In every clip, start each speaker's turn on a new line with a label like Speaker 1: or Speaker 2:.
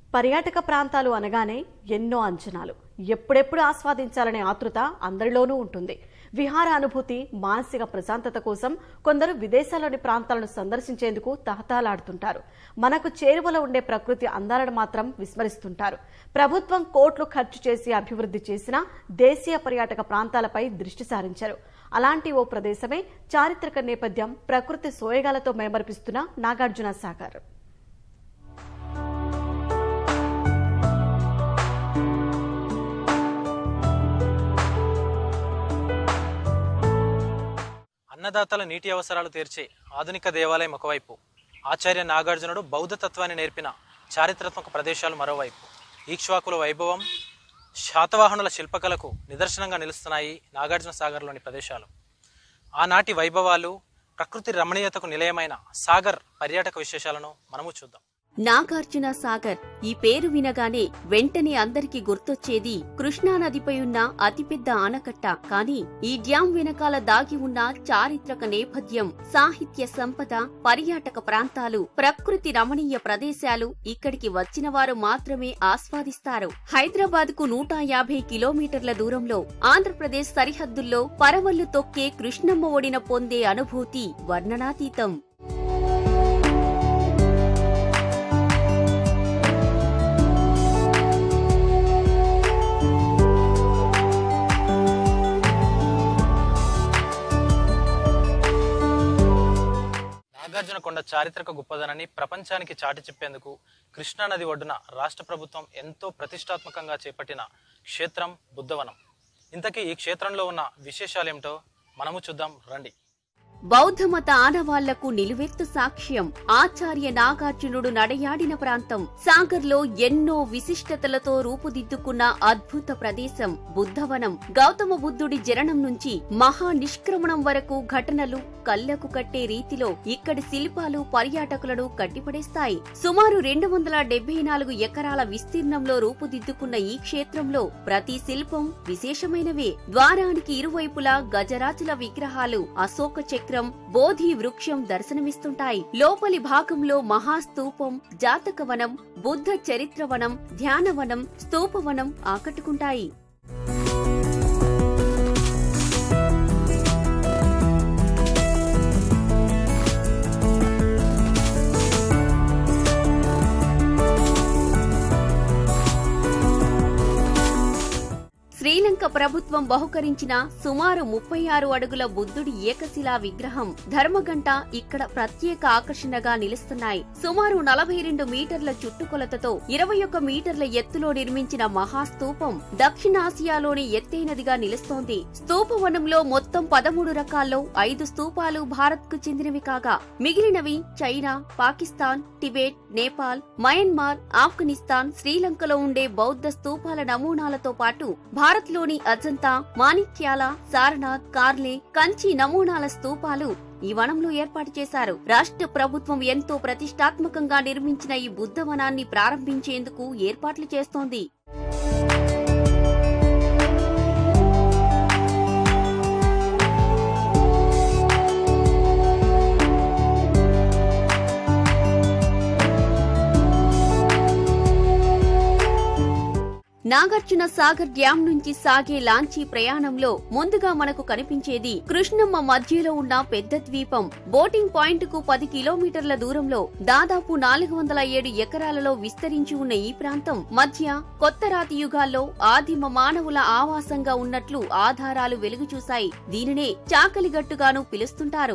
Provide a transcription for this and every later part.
Speaker 1: పర్యాటక ప్రాంతాలు అనగానే ఎన్నో అంచనాలు ఎప్పుడెప్పుడు ఆస్వాదించాలనే ఆతృత అందరిలోనూ ఉంటుంది విహార అనుభూతి మానసిక ప్రశాంతత కోసం కొందరు విదేశాల్లోని ప్రాంతాలను సందర్శించేందుకు తహతాలాడుతుంటారు మనకు చేరువలో ఉండే ప్రకృతి అందాలను మాత్రం విస్మరిస్తుంటారు ప్రభుత్వం కోట్లు ఖర్చు చేసి అభివృద్ధి చేసిన దేశీయ పర్యాటక ప్రాంతాలపై దృష్టి సారించారు అలాంటి ఓ ప్రదేశమే చారిత్రక నేపథ్యం ప్రకృతి సోయగాలతో మేమర్పిస్తున్న నాగార్జున సాగర్
Speaker 2: అన్నదాతల నీటి అవసరాలు తీర్చే ఆధునిక దేవాలయం ఒకవైపు ఆచార్య నాగార్జునుడు బౌద్ధ తత్వాన్ని నేర్పిన చారిత్రాత్మక ప్రదేశాలు మరోవైపు ఈక్ష్వాకుల వైభవం శాతవాహనుల శిల్పకళకు నిదర్శనంగా నిలుస్తున్నాయి నాగార్జున సాగర్లోని ప్రదేశాలు ఆనాటి వైభవాలు ప్రకృతి రమణీయతకు నిలయమైన సాగర్ పర్యాటక విశేషాలను మనము చూద్దాం
Speaker 3: నాగార్జున సాగర్ ఈ పేరు వినగానే వెంటనే అందరికి గుర్తొచ్చేది కృష్ణానదిపై ఉన్న అతిపెద్ద ఆనకట్ట కానీ ఈ డ్యాం వెనకాల దాగి ఉన్న చారిత్రక నేపథ్యం సాహిత్య సంపద పర్యాటక ప్రాంతాలు ప్రకృతి రమణీయ ప్రదేశాలు ఇక్కడికి వచ్చిన వారు మాత్రమే ఆస్వాదిస్తారు హైదరాబాద్ కు నూట యాభై కిలోమీటర్ల దూరంలో ఆంధ్రప్రదేశ్ సరిహద్దుల్లో పరవళ్లు తొక్కే కృష్ణమ్మ ఒడిన పొందే అనుభూతి వర్ణనాతీతం
Speaker 2: నాగార్జున కొండ చారిత్రక గొప్పదనాన్ని ప్రపంచానికి చాటి చెప్పేందుకు కృష్ణానది ఒడ్డున రాష్ట్ర ప్రభుత్వం ఎంతో ప్రతిష్టాత్మకంగా చేపట్టిన క్షేత్రం బుద్ధవనం ఇంతకీ ఈ క్షేత్రంలో ఉన్న విశేషాలేమిటో మనము చూద్దాం రండి
Speaker 3: బౌద్ధమత ఆనవాళ్లకు నిలువెత్తు సాక్ష్యం ఆచార్య నాగార్జునుడు నడయాడిన ప్రాంతం సాగర్లో ఎన్నో విశిష్టతలతో రూపుదిద్దుకున్న అద్భుత ప్రదేశం బుద్ధవనం గౌతమ బుద్ధుడి జననం నుంచి మహా నిష్క్రమణం వరకు ఘటనలు కళ్లకు కట్టే రీతిలో ఇక్కడి శిల్పాలు పర్యాటకులను కట్టిపడేస్తాయి సుమారు రెండు వందల డెబ్బై నాలుగు ఎకరాల విస్తీర్ణంలో రూపుదిద్దుకున్న ఈ క్షేత్రంలో ప్రతి శిల్పం విశేషమైనవే ద్వారానికి ఇరువైపులా గజరాజుల విగ్రహాలు అశోక చక్రం బోధి వృక్షం దర్శనమిస్తుంటాయి లోపలి భాగంలో మహాస్తూపం జాతకవనం బుద్ధ చరిత్రవనం ధ్యానవనం స్తూపవనం ఆకట్టుకుంటాయి శ్రీలంక ప్రభుత్వం బహుకరించిన సుమారు ముప్పై ఆరు అడుగుల బుద్ధుడి ఏకశిలా విగ్రహం ధర్మగంట ఇక్కడ ప్రత్యేక ఆకర్షణగా నిలుస్తున్నాయి సుమారు నలభై రెండు మీటర్ల చుట్టుకొలతతో ఇరవై ఒక్క మీటర్ల ఎత్తులో నిర్మించిన మహాస్తూపం దక్షిణాసియాలోని ఎత్తైనదిగా నిలుస్తోంది స్తూపవనంలో మొత్తం పదమూడు రకాల్లో ఐదు స్తూపాలు భారత్ కు చెందినవి కాగా మిగిలినవి చైనా పాకిస్తాన్ టిబెట్ నేపాల్ మయన్మార్ ఆఫ్ఘనిస్తాన్ శ్రీలంకలో ఉండే బౌద్ధ స్తూపాల నమూనాలతో పాటు భారత్లోని అజంతా మాణిక్యాల సారనాథ్ కార్లే కంచి నమూనాల స్తూపాలు ఈ వనంలో ఏర్పాటు చేశారు రాష్ట్ర ప్రభుత్వం ఎంతో ప్రతిష్టాత్మకంగా నిర్మించిన ఈ బుద్ధవనాన్ని ప్రారంభించేందుకు ఏర్పాట్లు చేస్తోంది నాగార్జున సాగర్ డ్యాం నుంచి సాగే లాంచీ ప్రయాణంలో ముందుగా మనకు కనిపించేది కృష్ణమ్మ మధ్యలో ఉన్న పెద్ద ద్వీపం బోటింగ్ పాయింట్ కు పది కిలోమీటర్ల దూరంలో దాదాపు నాలుగు వందల ఏడు ఎకరాలలో విస్తరించి ఉన్న ఈ ప్రాంతం మధ్య కొత్త రాతి యుగాల్లో ఆదిమ మానవుల ఆవాసంగా ఉన్నట్లు ఆధారాలు వెలుగు చూశాయి దీనినే చాకలిగట్టుగాను పిలుస్తుంటారు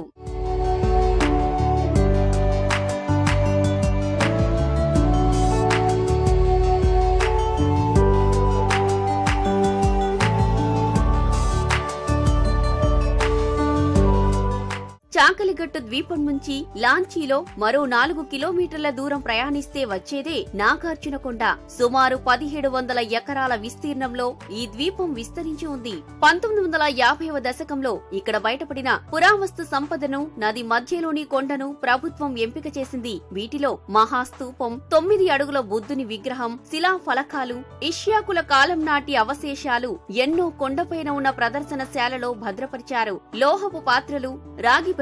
Speaker 3: చాకలిగట్టు ద్వీపం నుంచి లాంచీలో మరో నాలుగు కిలోమీటర్ల దూరం ప్రయాణిస్తే వచ్చేదే నాగార్జునకొండ సుమారు పదిహేడు వందల ఎకరాల విస్తీర్ణంలో ఈ ద్వీపం విస్తరించి ఉంది పంతొమ్మిది వందల యాభైవ దశకంలో ఇక్కడ బయటపడిన పురావస్తు సంపదను నది మధ్యలోని కొండను ప్రభుత్వం ఎంపిక చేసింది వీటిలో మహాస్తూపం తొమ్మిది అడుగుల బుద్ధుని విగ్రహం శిలా ఫలకాలు ఇష్యాకుల కాలం నాటి అవశేషాలు ఎన్నో కొండపైన ఉన్న ప్రదర్శనశాలలో భద్రపరిచారు లోహపు పాత్రలు రాగి బరిణెలు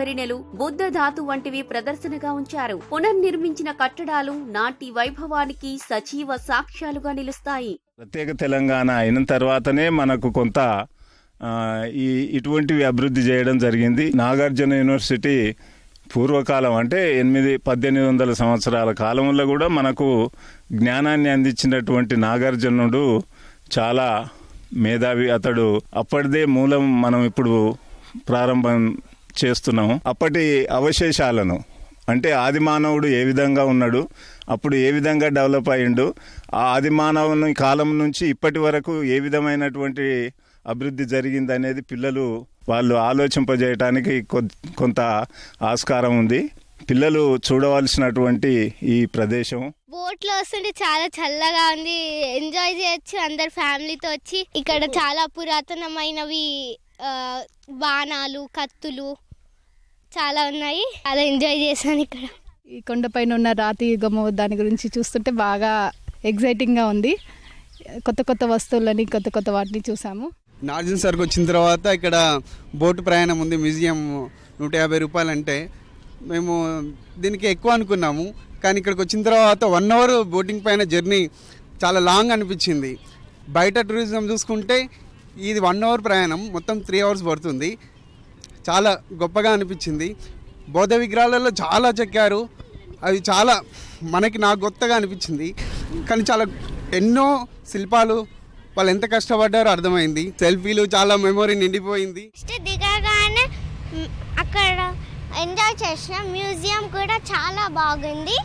Speaker 3: బుద్ధ ధాతు వంటివి ప్రదర్శనగా ఉంచారు పునర్నిర్మించిన కట్టడాలు నాటి వైభవానికి సజీవ సాక్ష్యాలుగా నిలుస్తాయి
Speaker 4: ప్రత్యేక తెలంగాణ అయిన తర్వాతనే మనకు కొంత ఆ, ఈ ఇటువంటివి అభివృద్ధి చేయడం జరిగింది నాగార్జున యూనివర్సిటీ పూర్వకాలం అంటే ఎనిమిది పద్దెనిమిది వందల సంవత్సరాల కాలంలో కూడా మనకు జ్ఞానాన్ని అందించినటువంటి నాగార్జునుడు చాలా మేధావి అతడు అప్పటిదే మూలం మనం ఇప్పుడు ప్రారంభం చేస్తున్నాము అప్పటి అవశేషాలను అంటే ఆది మానవుడు ఏ విధంగా ఉన్నాడు అప్పుడు ఏ విధంగా డెవలప్ అయ్యిండు ఆ ఆది మానవుని కాలం నుంచి ఇప్పటి వరకు ఏ విధమైనటువంటి అభివృద్ధి జరిగింది అనేది పిల్లలు వాళ్ళు ఆలోచింపజేయటానికి కొ- కొంత ఆస్కారం ఉంది పిల్లలు చూడవలసినటువంటి ఈ ప్రదేశం
Speaker 5: బోట్లో వస్తుంటే చాలా చల్లగా ఉంది ఎంజాయ్ చేయొచ్చు అందరు ఫ్యామిలీతో వచ్చి ఇక్కడ చాలా పురాతనమైనవి ఆ, బాణాలు కత్తులు చాలా ఉన్నాయి చాలా ఎంజాయ్ చేశాను ఇక్కడ
Speaker 6: ఈ కొండపైన ఉన్న రాతి యుగము దాని గురించి చూస్తుంటే బాగా ఎగ్జైటింగ్గా ఉంది కొత్త కొత్త వస్తువులని కొత్త కొత్త వాటిని చూసాము
Speaker 7: నార్జన్ సర్కి వచ్చిన తర్వాత ఇక్కడ బోటు ప్రయాణం ఉంది మ్యూజియం నూట యాభై రూపాయలు అంటే మేము దీనికి ఎక్కువ అనుకున్నాము కానీ ఇక్కడికి వచ్చిన తర్వాత వన్ అవర్ బోటింగ్ పైన జర్నీ చాలా లాంగ్ అనిపించింది బయట టూరిజం చూసుకుంటే ఇది వన్ అవర్ ప్రయాణం మొత్తం త్రీ అవర్స్ పడుతుంది చాలా గొప్పగా అనిపించింది బౌద్ధ విగ్రహాలలో చాలా చెక్కారు అవి చాలా మనకి నాకు కొత్తగా అనిపించింది కానీ చాలా ఎన్నో శిల్పాలు వాళ్ళు ఎంత కష్టపడ్డారో అర్థమైంది సెల్ఫీలు చాలా మెమొరీ నిండిపోయింది
Speaker 5: ఫస్ట్ దిగగానే మ్, అక్కడ ఎంజాయ్ చేసిన మ్యూజియం కూడా చాలా బాగుంది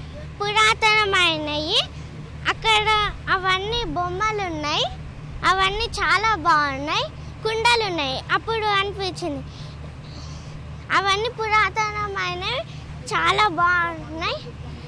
Speaker 5: పురాతనమైనవి అక్కడ అవన్నీ బొమ్మలు ఉన్నాయి అవన్నీ చాలా బాగున్నాయి కుండలు ఉన్నాయి అప్పుడు అనిపించింది అవన్నీ పురాతనమైనవి చాలా బాగున్నాయి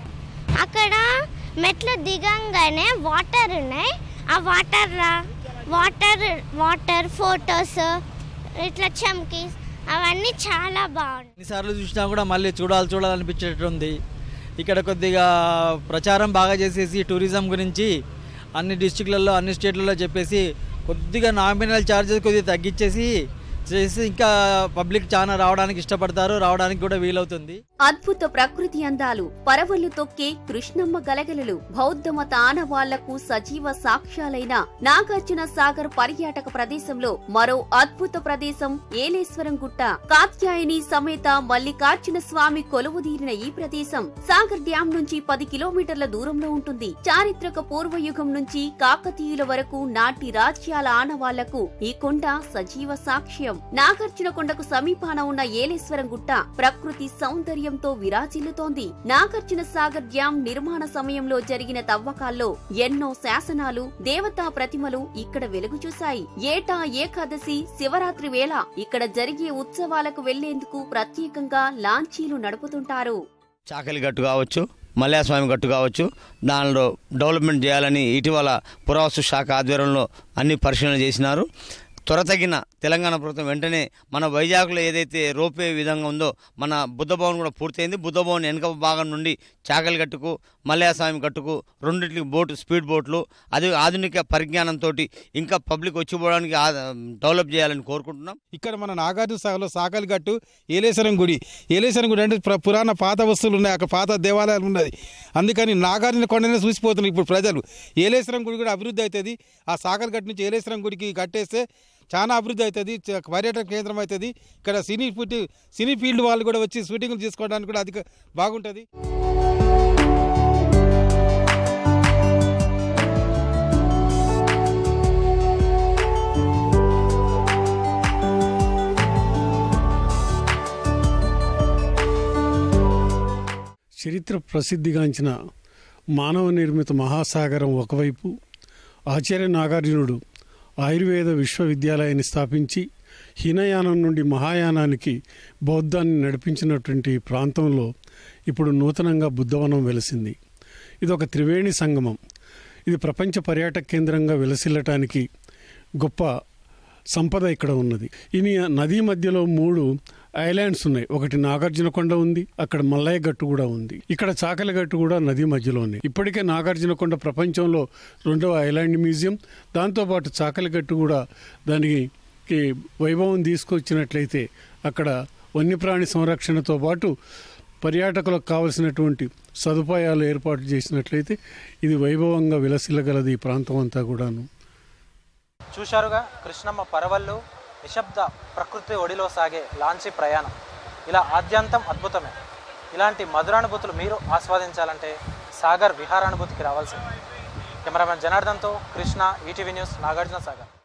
Speaker 5: అక్కడ మెట్లు దిగంగానే వాటర్ ఉన్నాయి ఆ వాటర్ వాటర్ వాటర్ ఫొటోస్ ఇట్లా చమ్కీస్ అవన్నీ చాలా బాగున్నాయి
Speaker 8: ఎన్నిసార్లు చూసినా కూడా మళ్ళీ చూడాలి చూడాలనిపించేటుంది ఇక్కడ కొద్దిగా ప్రచారం బాగా చేసేసి టూరిజం గురించి అన్ని డిస్టిక్లలో అన్ని స్టేట్లలో చెప్పేసి కొద్దిగా నామినల్ ఛార్జెస్ కొద్దిగా తగ్గించేసి చేసి ఇంకా పబ్లిక్ చాలా రావడానికి ఇష్టపడతారు రావడానికి కూడా వీలవుతుంది
Speaker 3: అద్భుత ప్రకృతి అందాలు పరవళ్లు తొక్కే కృష్ణమ్మ గలగలలు బౌద్ధ మత ఆనవాళ్లకు సజీవ సాక్ష్యాలైన నాగార్జున సాగర్ పర్యాటక ప్రదేశంలో మరో అద్భుత ప్రదేశం ఏలేశ్వరం గుట్ట కాత్యాయని సమేత మల్లికార్జున స్వామి కొలువుదీరిన ఈ ప్రదేశం సాగర్ డ్యాం నుంచి పది కిలోమీటర్ల దూరంలో ఉంటుంది చారిత్రక పూర్వయుగం నుంచి కాకతీయుల వరకు నాటి రాజ్యాల ఆనవాళ్లకు ఈ కొండ సజీవ సాక్ష్యం నాగార్జున కొండకు సమీపాన ఉన్న ఏలేశ్వరం గుట్ట ప్రకృతి సౌందర్యంతో విరాజిల్లుతోంది నాగార్జున సాగర్ డ్యాం నిర్మాణ సమయంలో జరిగిన తవ్వకాల్లో ఎన్నో శాసనాలు దేవతా ప్రతిమలు ఇక్కడ వెలుగు చూశాయి ఏటా ఏకాదశి శివరాత్రి వేళ ఇక్కడ జరిగే ఉత్సవాలకు వెళ్లేందుకు ప్రత్యేకంగా లాంచీలు నడుపుతుంటారు
Speaker 9: చాకలి గట్టు కావచ్చు మల్యాస్వామి గట్టు కావచ్చు దానిలో డెవలప్మెంట్ చేయాలని ఇటీవల పురావస్తు శాఖ ఆధ్వర్యంలో అన్ని పరిశీలన చేసినారు త్వరతగిన తెలంగాణ ప్రభుత్వం వెంటనే మన వైజాగ్లో ఏదైతే రోపే విధంగా ఉందో మన బుద్ధ భవన్ కూడా పూర్తయింది బుద్ధ భవన్ వెనుక భాగం నుండి చాకలి గట్టుకు మల్యాస్వామి గట్టుకు రెండింటికి బోటు స్పీడ్ బోట్లు అది ఆధునిక పరిజ్ఞానంతో ఇంకా పబ్లిక్ వచ్చిపోవడానికి ఆ- డెవలప్ చేయాలని కోరుకుంటున్నాం
Speaker 10: ఇక్కడ మన నాగార్జున సాగర్లో సాకలి గట్టు ఏలేశ్వరం గుడి ఏలేశ్వరం గుడి అంటే ప్ర- పురాణ పాత వస్తువులు ఉన్నాయి అక్కడ పాత దేవాలయాలు ఉన్నది అందుకని నాగార్జున కొండనే చూసిపోతున్నారు ఇప్పుడు ప్రజలు ఏలేశ్వరం గుడి కూడా అభివృద్ధి అవుతుంది ఆ సాకలి గట్టు నుంచి ఏలేశ్వరం గుడికి కట్టేస్తే చాలా అభివృద్ధి అవుతుంది చ- పర్యాటక కేంద్రం అవుతుంది ఇక్కడ సినీ ఫుడ్ సినీ ఫీల్డ్ వాళ్ళు కూడా వచ్చి షూటింగ్లు చేసుకోవడానికి కూడా అధిక బాగుంటుంది
Speaker 11: చరిత్ర ప్రసిద్ధిగాంచిన మానవ నిర్మిత మహాసాగరం ఒకవైపు ఆచార్య నాగార్జునుడు ఆయుర్వేద విశ్వవిద్యాలయాన్ని స్థాపించి హీనయానం నుండి మహాయానానికి బౌద్ధాన్ని నడిపించినటువంటి ప్రాంతంలో ఇప్పుడు నూతనంగా బుద్ధవనం వెలసింది ఇది ఒక త్రివేణి సంగమం ఇది ప్రపంచ పర్యాటక కేంద్రంగా విలసిల్లటానికి గొప్ప సంపద ఇక్కడ ఉన్నది ఈ నదీ మధ్యలో మూడు ఐలాండ్స్ ఉన్నాయి ఒకటి నాగార్జున కొండ ఉంది అక్కడ మల్లయ్య గట్టు కూడా ఉంది ఇక్కడ చాకలి గట్టు కూడా నది మధ్యలో ఉంది ఇప్పటికే నాగార్జున కొండ ప్రపంచంలో రెండవ ఐలాండ్ మ్యూజియం దాంతోపాటు చాకలి గట్టు కూడా దానికి కి వైభవం తీసుకొచ్చినట్లయితే అక్కడ వన్యప్రాణి సంరక్షణతో పాటు పర్యాటకులకు కావలసినటువంటి సదుపాయాలు ఏర్పాటు చేసినట్లయితే ఇది వైభవంగా విలసిల్లగలది ఈ ప్రాంతం అంతా కూడాను
Speaker 2: చూశారుగా కృష్ణమ్మ పరవళ్ళు నిశ్శబ్ద ప్రకృతి ఒడిలో సాగే లాంచీ ప్రయాణం ఇలా ఆద్యంతం అద్భుతమే ఇలాంటి మధురానుభూతులు మీరు ఆస్వాదించాలంటే సాగర్ విహారానుభూతికి రావాల్సింది కెమెరామెన్ జనార్దన్తో కృష్ణ ఈటీవీ న్యూస్ నాగార్జున సాగర్